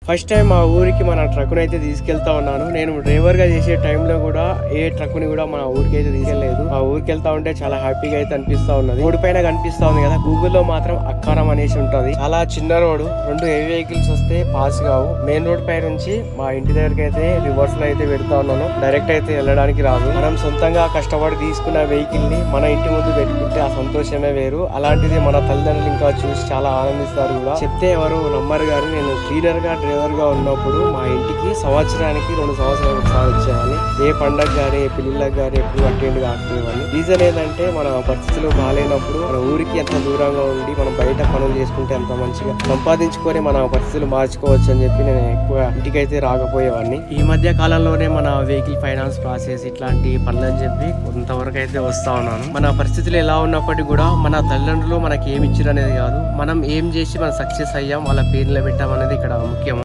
first time మా ఊరికి మన ట్రక్కును అయితే తీసుకెళ్తా ఉన్నాను నేను డ్రైవర్ గా చేసే టైంలో కూడా ఏ ట్రక్కుని కూడా మన ఊరికి అయితే తీసుకెళ్లేదు ఆ ఊరికి వెళ్తా ఉంటే చాలా హ్యాపీగా అయితే అనిపిస్తా ఉన్నది రోడ్డు పైన కనిపిస్తా ఉంది కదా గూగుల్లో మాత్రం అక్కారం అనేసి ఉంటది చాలా చిన్న రోడ్డు రెండు హెవీ వెహికల్స్ వస్తే పాస్ కావు మెయిన్ రోడ్ పై నుంచి మా ఇంటి దగ్గరికి అయితే రివర్స్ లో అయితే పెడతా ఉన్నాను డైరెక్ట్ అయితే వెళ్ళడానికి రాదు మనం సొంతంగా కష్టపడి తీసుకున్న వెహికల్ ని మన ఇంటి ముందు పెట్టుకుంటే ఆ సంతోషమే వేరు అలాంటిది మన తల్లిదండ్రులు ఇంకా చూసి చాలా ఆనందిస్తారు కూడా చెప్తే ఎవరు నమ్మరు గారు నేను క్లీనర్ గా డ్రైవర్ గా ఉన్నప్పుడు మా ఇంటికి సంవత్సరానికి రెండు సంవత్సరాలు ఒకసారి వచ్చేవాడిని ఏ పండగ గానీ ఏ పెళ్లిళ్ళకి గానీ ఎప్పుడు అటెండ్ కాకపోయేవాడిని రీజన్ ఏంటంటే మన పరిస్థితులు బాగాలేనప్పుడు మన ఊరికి ఎంత దూరంగా ఉండి మనం బయట పనులు చేసుకుంటే ఎంత మంచిగా సంపాదించుకొని మన పరిస్థితులు మార్చుకోవచ్చు అని చెప్పి నేను ఎక్కువ ఇంటికైతే రాకపోయేవాడిని ఈ మధ్య కాలంలోనే మన వెహికల్ ఫైనాన్స్ ప్రాసెస్ ఇట్లాంటి పనులని చెప్పి కొంతవరకు అయితే వస్తా ఉన్నాను మన పరిస్థితులు ఎలా ఉన్నప్పటికీ కూడా మన తల్లిదండ్రులు మనకి ఏమి ఇచ్చారు అనేది కాదు మనం ఏం చేసి మనం సక్సెస్ అయ్యాం వాళ్ళ పేర్లు పెట్టాం అనేది ఇక్కడ ముఖ్యం